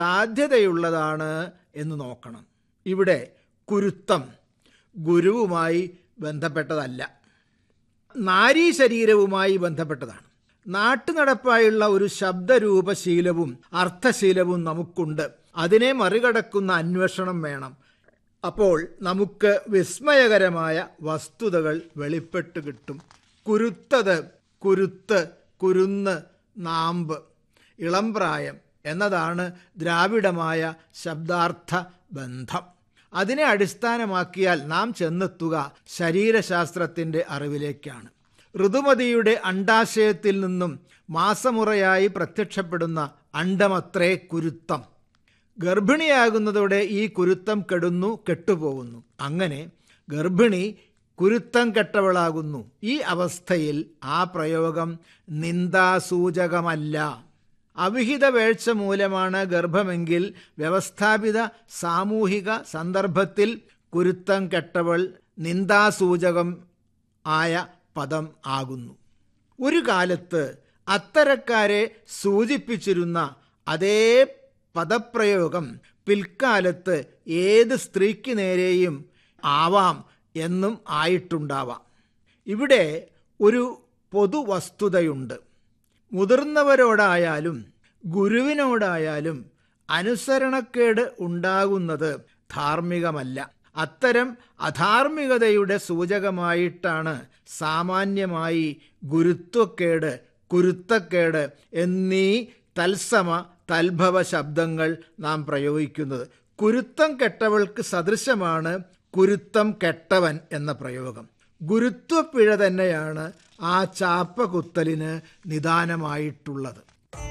സാധ്യതയുള്ളതാണ് എന്ന് നോക്കണം ഇവിടെ കുരുത്തം ഗുരുവുമായി ബന്ധപ്പെട്ടതല്ല നാരീ ശരീരവുമായി ബന്ധപ്പെട്ടതാണ് നാട്ടുനടപ്പായുള്ള ഒരു ശബ്ദരൂപശീലവും അർത്ഥശീലവും നമുക്കുണ്ട് അതിനെ മറികടക്കുന്ന അന്വേഷണം വേണം അപ്പോൾ നമുക്ക് വിസ്മയകരമായ വസ്തുതകൾ വെളിപ്പെട്ട് കിട്ടും കുരുത്തത് കുരുത്ത് കുരുന്ന് നാമ്പ് ഇളംപ്രായം എന്നതാണ് ദ്രാവിഡമായ ശബ്ദാർത്ഥ ബന്ധം അതിനെ അടിസ്ഥാനമാക്കിയാൽ നാം ചെന്നെത്തുക ശരീരശാസ്ത്രത്തിൻ്റെ അറിവിലേക്കാണ് ഋതുമതിയുടെ അണ്ടാശയത്തിൽ നിന്നും മാസമുറയായി പ്രത്യക്ഷപ്പെടുന്ന അണ്ടമത്രേ കുരുത്തം ഗർഭിണിയാകുന്നതോടെ ഈ കുരുത്തം കെടുന്നു കെട്ടുപോകുന്നു അങ്ങനെ ഗർഭിണി കുരുത്തം കെട്ടവളാകുന്നു ഈ അവസ്ഥയിൽ ആ പ്രയോഗം നിന്ദാസൂചകമല്ല അവിഹിത വേഴ്ച മൂലമാണ് ഗർഭമെങ്കിൽ വ്യവസ്ഥാപിത സാമൂഹിക സന്ദർഭത്തിൽ കുരുത്തം കെട്ടവൾ നിന്ദാസൂചകം ആയ പദം ആകുന്നു ഒരു കാലത്ത് അത്തരക്കാരെ സൂചിപ്പിച്ചിരുന്ന അതേ പദപ്രയോഗം പിൽക്കാലത്ത് ഏത് സ്ത്രീക്ക് നേരെയും ആവാം എന്നും ആയിട്ടുണ്ടാവാം ഇവിടെ ഒരു പൊതുവസ്തുതയുണ്ട് മുതിർന്നവരോടായാലും ഗുരുവിനോടായാലും അനുസരണക്കേട് ഉണ്ടാകുന്നത് ധാർമ്മികമല്ല അത്തരം അധാർമികതയുടെ സൂചകമായിട്ടാണ് സാമാന്യമായി ഗുരുത്വക്കേട് കുരുത്തക്കേട് എന്നീ തത്സമ തൽഭവ ശബ്ദങ്ങൾ നാം പ്രയോഗിക്കുന്നത് കുരുത്തം കെട്ടവൾക്ക് സദൃശമാണ് കുരുത്തം കെട്ടവൻ എന്ന പ്രയോഗം ഗുരുത്വപ്പിഴ തന്നെയാണ് ആ ചാപ്പ കുത്തലിന് നിദാനമായിട്ടുള്ളത്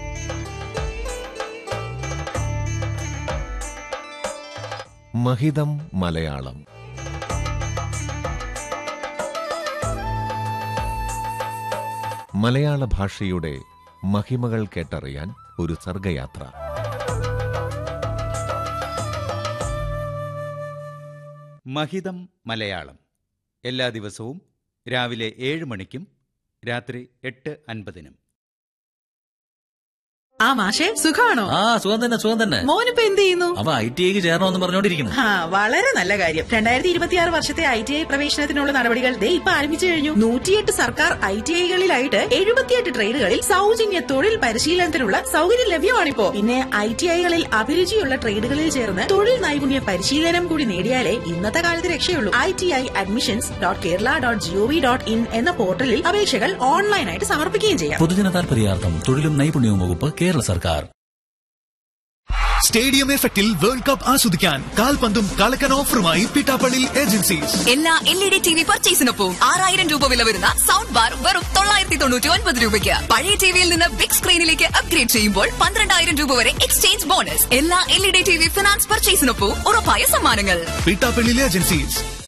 മഹിതം മലയാളം മലയാള ഭാഷയുടെ മഹിമകൾ കേട്ടറിയാൻ ഒരു സർഗയാത്ര മഹിതം മലയാളം എല്ലാ ദിവസവും രാവിലെ ഏഴ് മണിക്കും രാത്രി എട്ട് അൻപതിനും ആ മാഷെ സുഖാണോ ആ സുഖം തന്നെ സുഖം തന്നെ മോനിപ്പോ എന്ത് ചെയ്യുന്നു അവ ഐ ടി ഐക്ക് ചേരണമെന്ന് പറഞ്ഞോണ്ടിരിക്കുന്നു ആ വളരെ നല്ല കാര്യം രണ്ടായിരത്തി ഇരുപത്തിയാറ് വർഷത്തെ ഐ ടി ഐ പ്രവേശനത്തിനുള്ള നടപടികൾ ദേ ഇപ്പൊ ആരംഭിച്ചു കഴിഞ്ഞു നൂറ്റിയെട്ട് സർക്കാർ ഐ ടി ഐകളിലായിട്ട് എഴുപത്തിയെട്ട് ട്രേഡുകളിൽ സൗജന്യ തൊഴിൽ പരിശീലനത്തിനുള്ള സൗകര്യം ലഭ്യമാണിപ്പോ പിന്നെ ഐ ടി ഐകളിൽ അഭിരുചിയുള്ള ട്രേഡുകളിൽ ചേർന്ന് തൊഴിൽ നൈപുണ്യ പരിശീലനം കൂടി നേടിയാലേ ഇന്നത്തെ കാലത്ത് രക്ഷയുള്ളൂ I T I admissions dot Kerala dot G O V dot in എന്ന പോർട്ടലിൽ അപേക്ഷകൾ ഓൺലൈനായിട്ട് സമർപ്പിക്കുകയും ചെയ്യാം പൊതുജന താൽപര്യാർത്ഥം തൊഴിലും നൈപുണ്യവും വകുപ്പ് കേരള സർക്കാർ സ്റ്റേഡിയം എഫക്റ്റിൽ വേൾഡ് കപ്പ് ആസ്വദിക്കാൻ കാൽപന്തും കളക്കൻ ഓഫറുമായി പിട്ടാപ്പള്ളി ഏജൻസീസ് എല്ലാ L E D T V പർച്ചേസിനൊപ്പം ആറായിരം രൂപ വില വരുന്ന സൗണ്ട് ബാർ വെറും തൊള്ളായിരത്തി തൊണ്ണൂറ്റി ഒൻപത് രൂപയ്ക്ക് പഴയ ടിവിയിൽ നിന്ന് ബിഗ് സ്ക്രീനിലേക്ക് അപ്ഗ്രേഡ് ചെയ്യുമ്പോൾ പന്ത്രണ്ടായിരം രൂപ വരെ എക്സ്ചേഞ്ച് ബോണസ് എല്ലാ L E D T V finance പർച്ചേസിനൊപ്പം ഉറപ്പായ സമ്മാനങ്ങൾ പിട്ടാപ്പള്ളി ഏജൻസീസ്